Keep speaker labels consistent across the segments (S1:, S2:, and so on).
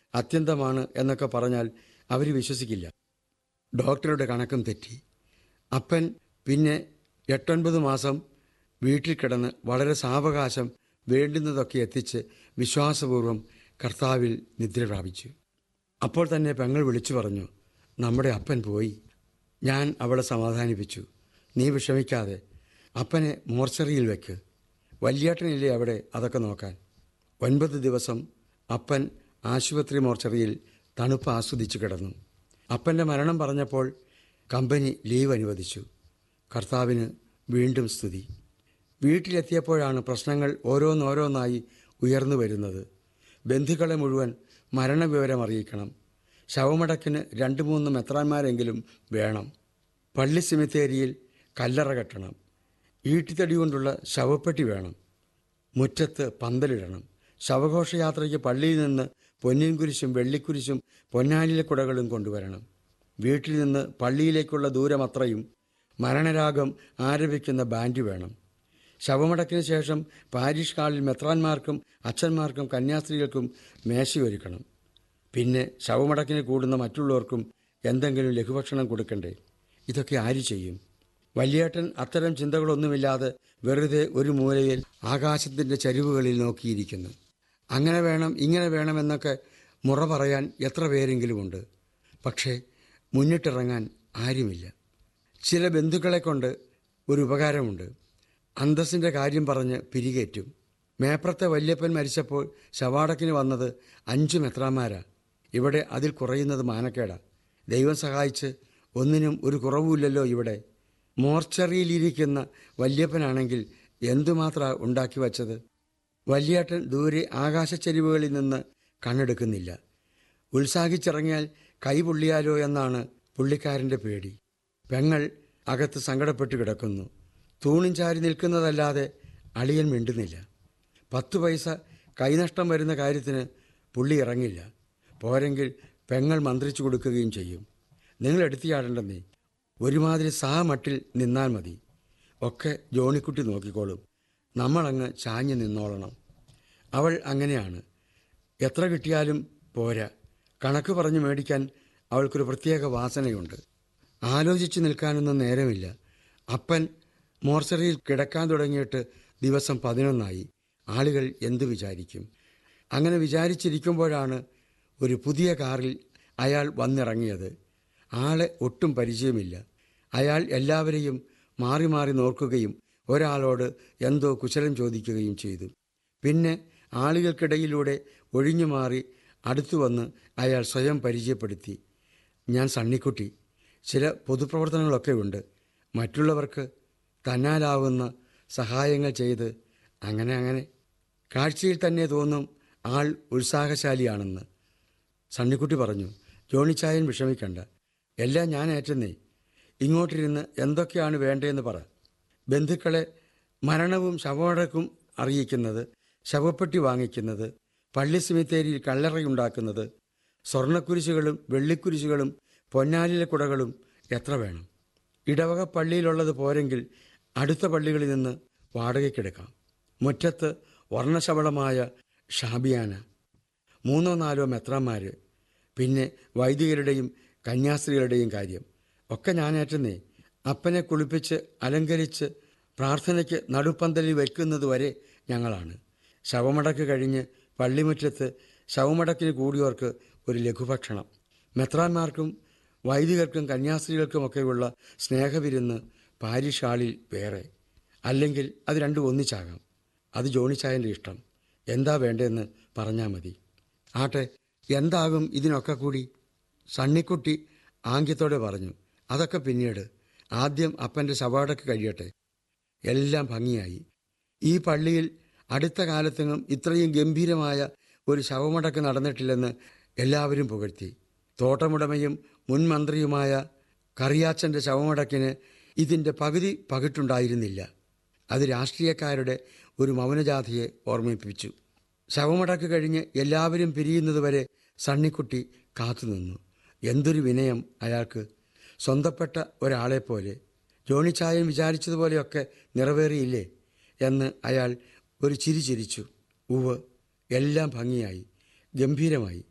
S1: അത്യന്തമാണ് എന്നൊക്കെ പറഞ്ഞാൽ അവർ വിശ്വസിക്കില്ല ഡോക്ടറുടെ കണക്കും തെറ്റി അപ്പൻ പിന്നെ എട്ടൊൻപത് മാസം വീട്ടിൽ കിടന്ന് വളരെ സാവകാശം വേണ്ടുന്നതൊക്കെ എത്തിച്ച് വിശ്വാസപൂർവ്വം കർത്താവിൽ നിദ്ര പ്രാപിച്ചു അപ്പോൾ തന്നെ പെങ്ങൾ വിളിച്ചു പറഞ്ഞു നമ്മുടെ അപ്പൻ പോയി ഞാൻ അവളെ സമാധാനിപ്പിച്ചു നീ വിഷമിക്കാതെ അപ്പനെ മോർച്ചറിയിൽ വെക്ക് വല്യേട്ടനില്ലേ അവിടെ അതൊക്കെ നോക്കാൻ ഒൻപത് ദിവസം അപ്പൻ ആശുപത്രി മോർച്ചറിയിൽ തണുപ്പ് ആസ്വദിച്ചു കിടന്നു അപ്പൻ്റെ മരണം പറഞ്ഞപ്പോൾ കമ്പനി ലീവ് അനുവദിച്ചു കർത്താവിന് വീണ്ടും സ്തുതി വീട്ടിലെത്തിയപ്പോഴാണ് പ്രശ്നങ്ങൾ ഓരോന്നോരോന്നായി ഉയർന്നു വരുന്നത് ബന്ധുക്കളെ മുഴുവൻ മരണവിവരം അറിയിക്കണം ശവമടക്കിന് രണ്ട് മൂന്ന് മെത്രാന്മാരെങ്കിലും വേണം പള്ളി സിമിത്തേരിയിൽ കല്ലറ കെട്ടണം ഈട്ടിത്തടി കൊണ്ടുള്ള ശവപ്പെട്ടി വേണം മുറ്റത്ത് പന്തലിടണം ശവഘോഷയാത്രയ്ക്ക് പള്ളിയിൽ നിന്ന് പൊന്നിൻ കുരിശും വെള്ളിക്കുരിശും പൊന്നാലിലെ കുടകളും കൊണ്ടുവരണം വീട്ടിൽ നിന്ന് പള്ളിയിലേക്കുള്ള ദൂരമത്രയും മരണരാഗം ആരംഭിക്കുന്ന ബാൻഡ് വേണം ശവമടക്കിന് ശേഷം പാരിഷ് ഹാളിൽ മെത്രാന്മാർക്കും അച്ഛന്മാർക്കും കന്യാസ്ത്രീകൾക്കും മേശയൊരുക്കണം പിന്നെ ശവമടക്കിന് കൂടുന്ന മറ്റുള്ളവർക്കും എന്തെങ്കിലും ലഘുഭക്ഷണം കൊടുക്കണ്ടേ ഇതൊക്കെ ആര് ചെയ്യും വല്യേട്ടൻ അത്തരം ചിന്തകളൊന്നുമില്ലാതെ വെറുതെ ഒരു മൂലയിൽ ആകാശത്തിൻ്റെ ചരിവുകളിൽ നോക്കിയിരിക്കുന്നു അങ്ങനെ വേണം ഇങ്ങനെ വേണമെന്നൊക്കെ മുറ പറയാൻ എത്ര പേരെങ്കിലുമുണ്ട് പക്ഷേ മുന്നിട്ടിറങ്ങാൻ ആരുമില്ല ചില ബന്ധുക്കളെ കൊണ്ട് ഒരു ഉപകാരമുണ്ട് അന്തസ്സിൻ്റെ കാര്യം പറഞ്ഞ് പിരികേറ്റും മേപ്രത്തെ വല്യപ്പൻ മരിച്ചപ്പോൾ ശവാടക്കിന് വന്നത് അഞ്ചു മെത്രാന്മാരാ ഇവിടെ അതിൽ കുറയുന്നത് മാനക്കേടാ ദൈവം സഹായിച്ച് ഒന്നിനും ഒരു കുറവുമില്ലല്ലോ ഇവിടെ മോർച്ചറിയിലിരിക്കുന്ന വല്യപ്പനാണെങ്കിൽ എന്തുമാത്രം ഉണ്ടാക്കി വച്ചത് വല്യേട്ടൻ ദൂരെ ആകാശച്ചെരിവുകളിൽ നിന്ന് കണ്ണെടുക്കുന്നില്ല ഉത്സാഹിച്ചിറങ്ങിയാൽ കൈ പൊള്ളിയാലോ എന്നാണ് പുള്ളിക്കാരൻ്റെ പേടി പെങ്ങൾ അകത്ത് സങ്കടപ്പെട്ട് കിടക്കുന്നു തൂണും ചാരി നിൽക്കുന്നതല്ലാതെ അളിയൻ മിണ്ടുന്നില്ല പത്തു പൈസ കൈനഷ്ടം വരുന്ന കാര്യത്തിന് പുള്ളി ഇറങ്ങില്ല പോരെങ്കിൽ പെങ്ങൾ മന്ത്രിച്ചു കൊടുക്കുകയും ചെയ്യും നിങ്ങൾ എടുത്തിയാടണ്ടെന്നേ ഒരുമാതിരി സാമട്ടിൽ നിന്നാൽ മതി ഒക്കെ ജോണിക്കുട്ടി നോക്കിക്കോളും നമ്മളങ്ങ് ചാഞ്ഞു നിന്നോളണം അവൾ അങ്ങനെയാണ് എത്ര കിട്ടിയാലും പോരാ കണക്ക് പറഞ്ഞു മേടിക്കാൻ അവൾക്കൊരു പ്രത്യേക വാസനയുണ്ട് ആലോചിച്ചു നിൽക്കാനൊന്നും നേരമില്ല അപ്പൻ മോർച്ചറിയിൽ കിടക്കാൻ തുടങ്ങിയിട്ട് ദിവസം പതിനൊന്നായി ആളുകൾ എന്തു വിചാരിക്കും അങ്ങനെ വിചാരിച്ചിരിക്കുമ്പോഴാണ് ഒരു പുതിയ കാറിൽ അയാൾ വന്നിറങ്ങിയത് ആളെ ഒട്ടും പരിചയമില്ല അയാൾ എല്ലാവരെയും മാറി മാറി നോക്കുകയും ഒരാളോട് എന്തോ കുശലം ചോദിക്കുകയും ചെയ്തു പിന്നെ ആളുകൾക്കിടയിലൂടെ ഒഴിഞ്ഞു മാറി അടുത്തു വന്ന് അയാൾ സ്വയം പരിചയപ്പെടുത്തി ഞാൻ സണ്ണിക്കുട്ടി ചില പൊതുപ്രവർത്തനങ്ങളൊക്കെ ഉണ്ട് മറ്റുള്ളവർക്ക് തന്നാലാവുന്ന സഹായങ്ങൾ ചെയ്ത് അങ്ങനെ അങ്ങനെ കാഴ്ചയിൽ തന്നെ തോന്നും ആൾ ഉത്സാഹശാലിയാണെന്ന് സണ്ണിക്കുട്ടി പറഞ്ഞു ജോണിച്ചായൻ വിഷമിക്കണ്ട എല്ലാം ഞാൻ ഏറ്റെന്നേ ഇങ്ങോട്ടിരുന്ന് എന്തൊക്കെയാണ് വേണ്ടതെന്ന് പറ ബന്ധുക്കളെ മരണവും ശവമടക്കും അറിയിക്കുന്നത് ശവപ്പെട്ടി വാങ്ങിക്കുന്നത് പള്ളി സിമിത്തേരിയിൽ കല്ലറയുണ്ടാക്കുന്നത് സ്വർണ്ണക്കുരിശുകളും വെള്ളിക്കുരിശുകളും പൊന്നാലിലെ കുടകളും എത്ര വേണം ഇടവക പള്ളിയിലുള്ളത് പോരെങ്കിൽ അടുത്ത പള്ളികളിൽ നിന്ന് വാടകയ്ക്കെടുക്കാം മുറ്റത്ത് വർണ്ണശബളമായ ഷാബിയാന മൂന്നോ നാലോ മെത്രാന്മാര് പിന്നെ വൈദികരുടെയും കന്യാസ്ത്രീകളുടെയും കാര്യം ഒക്കെ ഞാനേറ്റുന്നേ അപ്പനെ കുളിപ്പിച്ച് അലങ്കരിച്ച് പ്രാർത്ഥനയ്ക്ക് നടുപ്പന്തലിൽ വയ്ക്കുന്നത് വരെ ഞങ്ങളാണ് ശവമടക്ക് കഴിഞ്ഞ് പള്ളിമുറ്റത്ത് ശവമടക്കിന് കൂടിയവർക്ക് ഒരു ലഘുഭക്ഷണം മെത്രാന്മാർക്കും വൈദികർക്കും കന്യാസ്ത്രീകൾക്കുമൊക്കെയുള്ള സ്നേഹവിരുന്ന് പാരിഷ് ഹാളിൽ വേറെ അല്ലെങ്കിൽ അത് രണ്ടും ഒന്നിച്ചാകാം അത് ജോണിച്ചായൻ്റെ ഇഷ്ടം എന്താ വേണ്ടതെന്ന് പറഞ്ഞാൽ മതി ആട്ടെ എന്താകും ഇതിനൊക്കെ കൂടി സണ്ണിക്കുട്ടി ആംഗ്യത്തോടെ പറഞ്ഞു അതൊക്കെ പിന്നീട് ആദ്യം അപ്പൻ്റെ ശവാടക്ക് കഴിയട്ടെ എല്ലാം ഭംഗിയായി ഈ പള്ളിയിൽ അടുത്ത കാലത്തെങ്ങും ഇത്രയും ഗംഭീരമായ ഒരു ശവമടക്ക് നടന്നിട്ടില്ലെന്ന് എല്ലാവരും പുകഴ്ത്തി തോട്ടമുടമയും മുൻ മന്ത്രിയുമായ കറിയാച്ചൻ്റെ ശവമടക്കിന് ഇതിൻ്റെ പകുതി പകിട്ടുണ്ടായിരുന്നില്ല അത് രാഷ്ട്രീയക്കാരുടെ ഒരു മൗനജാഥയെ ഓർമ്മിപ്പിച്ചു ശവമടക്ക് കഴിഞ്ഞ് എല്ലാവരും പിരിയുന്നതുവരെ സണ്ണിക്കുട്ടി കാത്തുനിന്നു എന്തൊരു വിനയം അയാൾക്ക് സ്വന്തപ്പെട്ട ഒരാളെപ്പോലെ ജോണിച്ചായൻ വിചാരിച്ചതുപോലെയൊക്കെ നിറവേറിയില്ലേ എന്ന് അയാൾ ഒരു ചിരി ചിരിച്ചു ഉവ് എല്ലാം ഭംഗിയായി ഗംഭീരമായി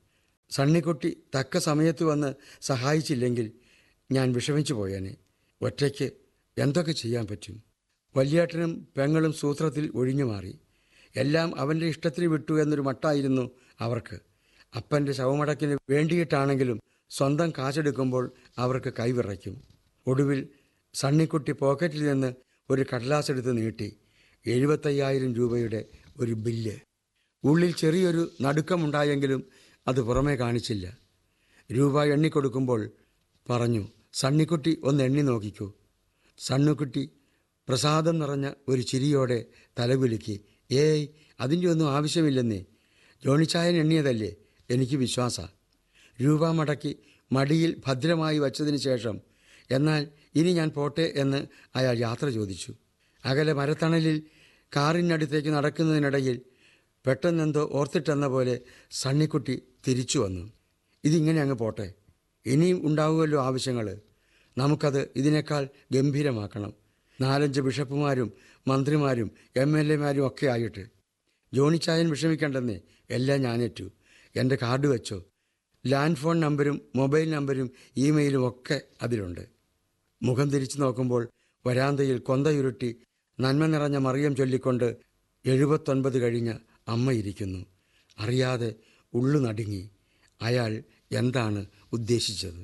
S1: സണ്ണിക്കുട്ടി തക്ക സമയത്ത് വന്ന് സഹായിച്ചില്ലെങ്കിൽ ഞാൻ വിഷമിച്ചു പോയേനെ ഒറ്റയ്ക്ക് എന്തൊക്കെ ചെയ്യാൻ പറ്റും വലിയേട്ടനും പെങ്ങളും സൂത്രത്തിൽ ഒഴിഞ്ഞു മാറി എല്ലാം അവൻ്റെ ഇഷ്ടത്തിന് വിട്ടു എന്നൊരു മട്ടായിരുന്നു അവർക്ക് അപ്പൻ്റെ ശവമടക്കിന് വേണ്ടിയിട്ടാണെങ്കിലും സ്വന്തം കാശെടുക്കുമ്പോൾ അവർക്ക് കൈവിറയ്ക്കും ഒടുവിൽ സണ്ണിക്കുട്ടി പോക്കറ്റിൽ നിന്ന് ഒരു കടലാസ് എടുത്ത് നീട്ടി എഴുപത്തയ്യായിരം രൂപയുടെ ഒരു ബില്ല് ഉള്ളിൽ ചെറിയൊരു നടുക്കമുണ്ടായെങ്കിലും അത് പുറമേ കാണിച്ചില്ല രൂപ എണ്ണിക്കൊടുക്കുമ്പോൾ പറഞ്ഞു സണ്ണിക്കുട്ടി ഒന്ന് എണ്ണി നോക്കിക്കൂ സണ്ണുക്കുട്ടി പ്രസാദം നിറഞ്ഞ ഒരു ചിരിയോടെ തലകുലുക്കി ഏയ് അതിൻ്റെ ഒന്നും ആവശ്യമില്ലെന്നേ ജോണിച്ചായൻ എണ്ണിയതല്ലേ എനിക്ക് വിശ്വാസ രൂപ മടക്കി മടിയിൽ ഭദ്രമായി വച്ചതിന് ശേഷം എന്നാൽ ഇനി ഞാൻ പോട്ടെ എന്ന് അയാൾ യാത്ര ചോദിച്ചു അകലെ മരത്തണലിൽ കാറിനടുത്തേക്ക് നടക്കുന്നതിനിടയിൽ പെട്ടെന്നെന്തോ ഓർത്തിട്ടെന്ന പോലെ സണ്ണിക്കുട്ടി തിരിച്ചു വന്നു ഇതിങ്ങനെ അങ്ങ് പോട്ടെ ഇനിയും ഉണ്ടാവുമല്ലോ ആവശ്യങ്ങൾ നമുക്കത് ഇതിനേക്കാൾ ഗംഭീരമാക്കണം നാലഞ്ച് ബിഷപ്പുമാരും മന്ത്രിമാരും എം എൽ എമാരും ഒക്കെ ആയിട്ട് ജോണിച്ചായൻ വിഷമിക്കേണ്ടെന്നേ എല്ലാം ഞാനേറ്റു എൻ്റെ കാർഡ് വെച്ചോ ലാൻഡ് ഫോൺ നമ്പരും മൊബൈൽ നമ്പരും ഇമെയിലും ഒക്കെ അതിലുണ്ട് മുഖം തിരിച്ചു നോക്കുമ്പോൾ വരാന്തയിൽ കൊന്തയുരുട്ടി നന്മ നിറഞ്ഞ മറിയം ചൊല്ലിക്കൊണ്ട് എഴുപത്തൊൻപത് കഴിഞ്ഞ അമ്മ ഇരിക്കുന്നു അറിയാതെ ഉള്ളു നടുങ്ങി അയാൾ എന്താണ് ഉദ്ദേശിച്ചത്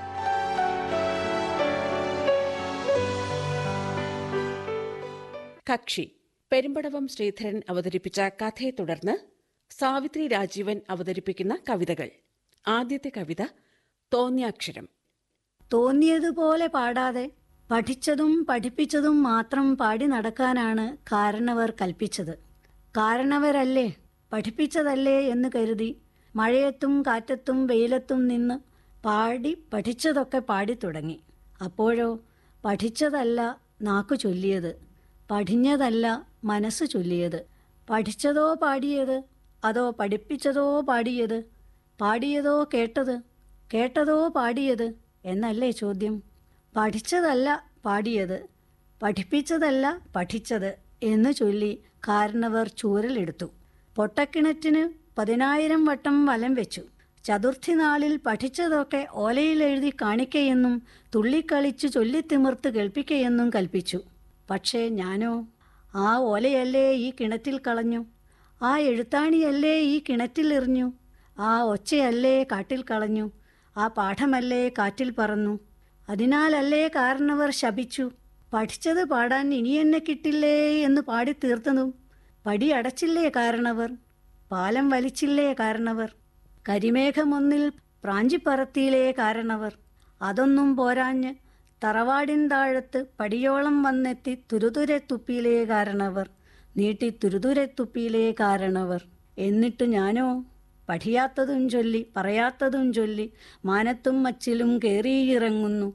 S2: കക്ഷി പെരുമ്പടവം ശ്രീധരൻ അവതരിപ്പിച്ച കഥയെ തുടർന്ന് സാവിത്രി രാജീവൻ അവതരിപ്പിക്കുന്ന കവിതകൾ ആദ്യത്തെ കവിത തോന്നിയാക്ഷരം
S3: തോന്നിയതുപോലെ പാടാതെ പഠിച്ചതും പഠിപ്പിച്ചതും മാത്രം പാടി നടക്കാനാണ് കാരണവർ കൽപ്പിച്ചത് കാരണവരല്ലേ പഠിപ്പിച്ചതല്ലേ എന്ന് കരുതി മഴയത്തും കാറ്റത്തും വെയിലത്തും നിന്ന് പാടി പഠിച്ചതൊക്കെ പാടി തുടങ്ങി അപ്പോഴോ പഠിച്ചതല്ല നാക്കു ചൊല്ലിയത് പഠിഞ്ഞതല്ല മനസ്സ് ചൊല്ലിയത് പഠിച്ചതോ പാടിയത് അതോ പഠിപ്പിച്ചതോ പാടിയത് പാടിയതോ കേട്ടത് കേട്ടതോ പാടിയത് എന്നല്ലേ ചോദ്യം പഠിച്ചതല്ല പാടിയത് പഠിപ്പിച്ചതല്ല പഠിച്ചത് എന്ന് ചൊല്ലി കാരണവർ ചൂരലെടുത്തു പൊട്ടക്കിണറ്റിന് പതിനായിരം വട്ടം വലം വെച്ചു ചതുർത്ഥി നാളിൽ പഠിച്ചതൊക്കെ ഓലയിൽ എഴുതി കാണിക്കയെന്നും തുള്ളിക്കളിച്ചു ചൊല്ലിത്തിമിർത്ത് കേൾപ്പിക്കയെന്നും കൽപ്പിച്ചു പക്ഷേ ഞാനോ ആ ഓലയല്ലേ ഈ കിണറ്റിൽ കളഞ്ഞു ആ എഴുത്താണിയല്ലേ ഈ കിണറ്റിൽ എറിഞ്ഞു ആ ഒച്ചയല്ലേ കാട്ടിൽ കളഞ്ഞു ആ പാഠമല്ലേ കാറ്റിൽ പറന്നു അതിനാലല്ലേ കാരണവർ ശപിച്ചു പഠിച്ചത് പാടാൻ ഇനി എന്നെ കിട്ടില്ലേ എന്ന് പാടി തീർത്തതും പടി അടച്ചില്ലേ കാരണവർ പാലം വലിച്ചില്ലേ കാരണവർ കരിമേഘമൊന്നിൽ പ്രാഞ്ചിപ്പറത്തിയിലേ കാരണവർ അതൊന്നും പോരാഞ്ഞ് തറവാടിൻ താഴത്ത് പടിയോളം വന്നെത്തി തുരുതുരെ തുപ്പിയിലേ കാരണവർ നീട്ടി തുരുതുരെ തുപ്പിയിലേ കാരണവർ എന്നിട്ട് ഞാനോ പഠിയാത്തതും ചൊല്ലി പറയാത്തതും ചൊല്ലി മാനത്തും മച്ചിലും കേറിയിറങ്ങുന്നു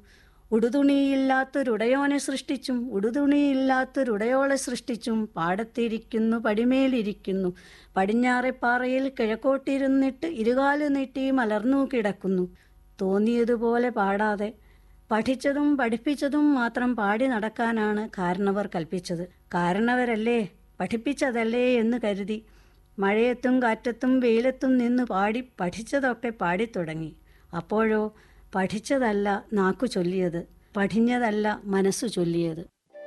S3: ഉടുതുണിയില്ലാത്തൊരുടയോനെ സൃഷ്ടിച്ചും ഉടുതുണിയില്ലാത്തൊരുടയോളെ സൃഷ്ടിച്ചും പാടത്തിരിക്കുന്നു പടിമേലിരിക്കുന്നു പടിഞ്ഞാറെപ്പാറയിൽ കിഴക്കോട്ടിരുന്നിട്ട് ഇരുകാല് നീട്ടി മലർന്നു കിടക്കുന്നു തോന്നിയതുപോലെ പാടാതെ പഠിച്ചതും പഠിപ്പിച്ചതും മാത്രം പാടി നടക്കാനാണ് കാരണവർ കൽപ്പിച്ചത് കാരണവരല്ലേ പഠിപ്പിച്ചതല്ലേ എന്ന് കരുതി മഴയത്തും കാറ്റത്തും വെയിലത്തും നിന്ന് പാടി പഠിച്ചതൊക്കെ പാടിത്തുടങ്ങി അപ്പോഴോ പഠിച്ചതല്ല നാക്കു ചൊല്ലിയത് പഠിഞ്ഞതല്ല മനസ്സു ചൊല്ലിയത്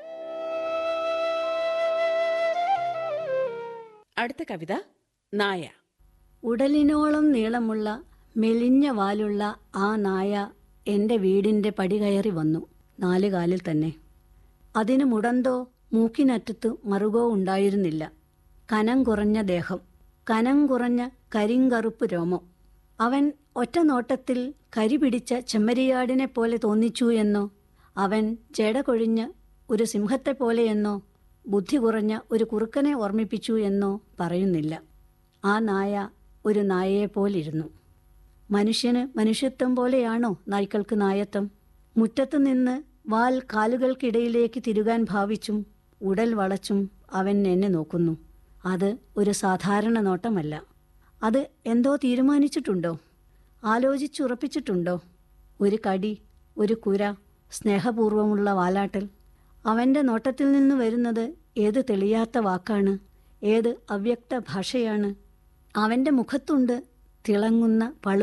S2: അടുത്ത കവിത നായ
S3: ഉടലിനോളം നീളമുള്ള മെലിഞ്ഞ വാലുള്ള ആ നായ എൻ്റെ വീടിൻ്റെ പടി കയറി വന്നു നാല് കാലിൽ തന്നെ അതിന് മുടന്തോ മൂക്കിനറ്റത്ത് മറുകോ ഉണ്ടായിരുന്നില്ല കനം കുറഞ്ഞ ദേഹം കനം കുറഞ്ഞ കരിങ്കറുപ്പ് രോമം അവൻ ഒറ്റ നോട്ടത്തിൽ കരി പിടിച്ച ചെമ്മരിയാടിനെ പോലെ തോന്നിച്ചു എന്നോ അവൻ ജട കൊഴിഞ്ഞ ഒരു സിംഹത്തെ പോലെയെന്നോ ബുദ്ധി കുറഞ്ഞ ഒരു കുറുക്കനെ ഓർമ്മിപ്പിച്ചു എന്നോ പറയുന്നില്ല ആ നായ ഒരു നായയെപ്പോലിരുന്നു മനുഷ്യന് മനുഷ്യത്വം പോലെയാണോ നായ്ക്കൾക്ക് നായത്വം മുറ്റത്തു നിന്ന് വാൽ കാലുകൾക്കിടയിലേക്ക് തിരുകാൻ ഭാവിച്ചും ഉടൽ വളച്ചും അവൻ എന്നെ നോക്കുന്നു അത് ഒരു സാധാരണ നോട്ടമല്ല അത് എന്തോ തീരുമാനിച്ചിട്ടുണ്ടോ ആലോചിച്ചുറപ്പിച്ചിട്ടുണ്ടോ ഒരു കടി ഒരു കുര സ്നേഹപൂർവമുള്ള വാലാട്ടൽ അവൻ്റെ നോട്ടത്തിൽ നിന്ന് വരുന്നത് ഏത് തെളിയാത്ത വാക്കാണ് ഏത് അവ്യക്ത ഭാഷയാണ് അവൻ്റെ മുഖത്തുണ്ട് തിളങ്ങുന്ന പളു